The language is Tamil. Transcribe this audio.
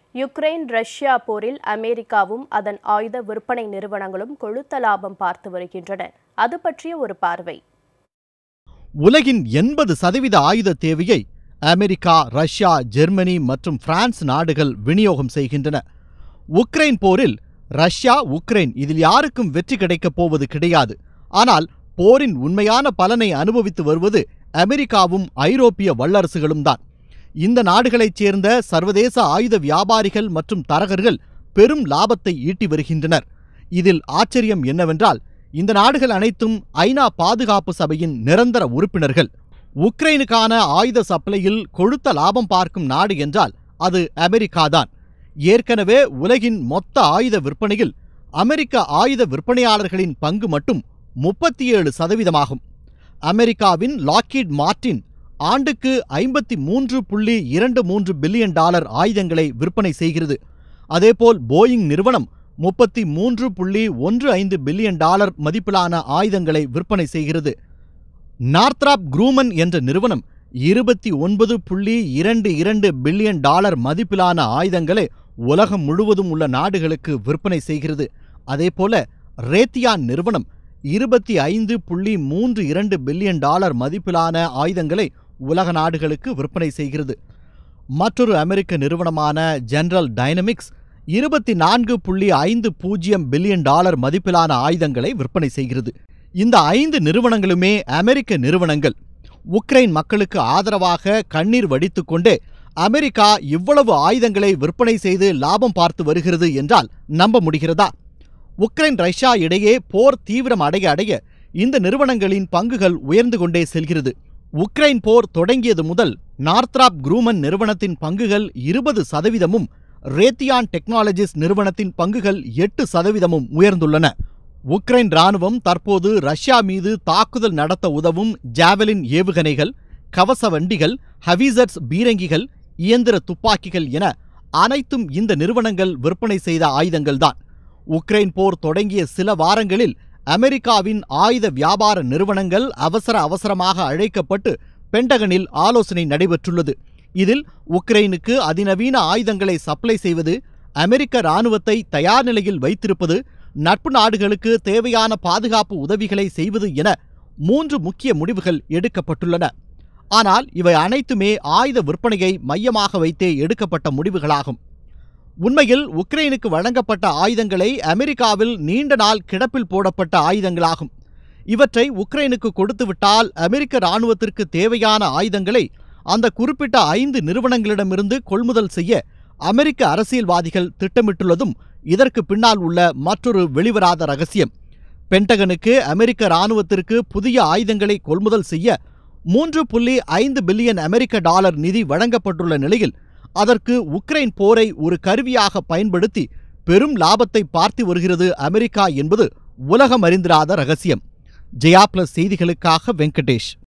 யுக்ரைன் ரஷ்யா போரில் அமெரிக்காவும் அதன் ஆயுத விற்பனை நிறுவனங்களும் கொழுத்த லாபம் பார்த்து வருகின்றன அது பற்றிய ஒரு பார்வை உலகின் எண்பது சதவீத ஆயுத தேவையை அமெரிக்கா ரஷ்யா ஜெர்மனி மற்றும் பிரான்ஸ் நாடுகள் விநியோகம் செய்கின்றன உக்ரைன் போரில் ரஷ்யா உக்ரைன் இதில் யாருக்கும் வெற்றி கிடைக்கப் போவது கிடையாது ஆனால் போரின் உண்மையான பலனை அனுபவித்து வருவது அமெரிக்காவும் ஐரோப்பிய வல்லரசுகளும் தான் இந்த நாடுகளைச் சேர்ந்த சர்வதேச ஆயுத வியாபாரிகள் மற்றும் தரகர்கள் பெரும் லாபத்தை ஈட்டி வருகின்றனர் இதில் ஆச்சரியம் என்னவென்றால் இந்த நாடுகள் அனைத்தும் ஐநா பாதுகாப்பு சபையின் நிரந்தர உறுப்பினர்கள் உக்ரைனுக்கான ஆயுத சப்ளையில் கொழுத்த லாபம் பார்க்கும் நாடு என்றால் அது அமெரிக்காதான் ஏற்கனவே உலகின் மொத்த ஆயுத விற்பனையில் அமெரிக்க ஆயுத விற்பனையாளர்களின் பங்கு மட்டும் முப்பத்தி ஏழு சதவீதமாகும் அமெரிக்காவின் லாக்கீட் மார்டின் ஆண்டுக்கு ஐம்பத்தி மூன்று புள்ளி இரண்டு மூன்று பில்லியன் டாலர் ஆயுதங்களை விற்பனை செய்கிறது அதேபோல் போயிங் நிறுவனம் முப்பத்தி மூன்று புள்ளி ஒன்று ஐந்து பில்லியன் டாலர் மதிப்பிலான ஆயுதங்களை விற்பனை செய்கிறது நார்த்ராப் குரூமன் என்ற நிறுவனம் இருபத்தி ஒன்பது புள்ளி இரண்டு இரண்டு பில்லியன் டாலர் மதிப்பிலான ஆயுதங்களை உலகம் முழுவதும் உள்ள நாடுகளுக்கு விற்பனை செய்கிறது அதேபோல ரேத்தியான் நிறுவனம் இருபத்தி ஐந்து புள்ளி மூன்று இரண்டு பில்லியன் டாலர் மதிப்பிலான ஆயுதங்களை உலக நாடுகளுக்கு விற்பனை செய்கிறது மற்றொரு அமெரிக்க நிறுவனமான ஜெனரல் டைனமிக்ஸ் இருபத்தி நான்கு புள்ளி ஐந்து பூஜ்ஜியம் பில்லியன் டாலர் மதிப்பிலான ஆயுதங்களை விற்பனை செய்கிறது இந்த ஐந்து நிறுவனங்களுமே அமெரிக்க நிறுவனங்கள் உக்ரைன் மக்களுக்கு ஆதரவாக கண்ணீர் வடித்துக்கொண்டே அமெரிக்கா இவ்வளவு ஆயுதங்களை விற்பனை செய்து லாபம் பார்த்து வருகிறது என்றால் நம்ப முடிகிறதா உக்ரைன் ரஷ்யா இடையே போர் தீவிரம் அடைய அடைய இந்த நிறுவனங்களின் பங்குகள் உயர்ந்து கொண்டே செல்கிறது உக்ரைன் போர் தொடங்கியது முதல் நார்த்ராப் குரூமன் நிறுவனத்தின் பங்குகள் இருபது சதவீதமும் ரேத்தியான் டெக்னாலஜிஸ் நிறுவனத்தின் பங்குகள் எட்டு சதவீதமும் உயர்ந்துள்ளன உக்ரைன் ராணுவம் தற்போது ரஷ்யா மீது தாக்குதல் நடத்த உதவும் ஜாவலின் ஏவுகணைகள் கவச வண்டிகள் ஹவிசர்ஸ் பீரங்கிகள் இயந்திர துப்பாக்கிகள் என அனைத்தும் இந்த நிறுவனங்கள் விற்பனை செய்த ஆயுதங்கள்தான் உக்ரைன் போர் தொடங்கிய சில வாரங்களில் அமெரிக்காவின் ஆயுத வியாபார நிறுவனங்கள் அவசர அவசரமாக அழைக்கப்பட்டு பென்டகனில் ஆலோசனை நடைபெற்றுள்ளது இதில் உக்ரைனுக்கு அதிநவீன ஆயுதங்களை சப்ளை செய்வது அமெரிக்க ராணுவத்தை தயார் நிலையில் வைத்திருப்பது நட்பு நாடுகளுக்கு தேவையான பாதுகாப்பு உதவிகளை செய்வது என மூன்று முக்கிய முடிவுகள் எடுக்கப்பட்டுள்ளன ஆனால் இவை அனைத்துமே ஆயுத விற்பனையை மையமாக வைத்தே எடுக்கப்பட்ட முடிவுகளாகும் உண்மையில் உக்ரைனுக்கு வழங்கப்பட்ட ஆயுதங்களை அமெரிக்காவில் நீண்ட நாள் கிடப்பில் போடப்பட்ட ஆயுதங்களாகும் இவற்றை உக்ரைனுக்கு கொடுத்துவிட்டால் அமெரிக்க இராணுவத்திற்கு தேவையான ஆயுதங்களை அந்த குறிப்பிட்ட ஐந்து நிறுவனங்களிடமிருந்து கொள்முதல் செய்ய அமெரிக்க அரசியல்வாதிகள் திட்டமிட்டுள்ளதும் இதற்கு பின்னால் உள்ள மற்றொரு வெளிவராத ரகசியம் பென்டகனுக்கு அமெரிக்க இராணுவத்திற்கு புதிய ஆயுதங்களை கொள்முதல் செய்ய மூன்று புள்ளி ஐந்து பில்லியன் அமெரிக்க டாலர் நிதி வழங்கப்பட்டுள்ள நிலையில் அதற்கு உக்ரைன் போரை ஒரு கருவியாக பயன்படுத்தி பெரும் லாபத்தை பார்த்து வருகிறது அமெரிக்கா என்பது உலகம் அறிந்திராத ரகசியம் ஜெயா பிளஸ் செய்திகளுக்காக வெங்கடேஷ்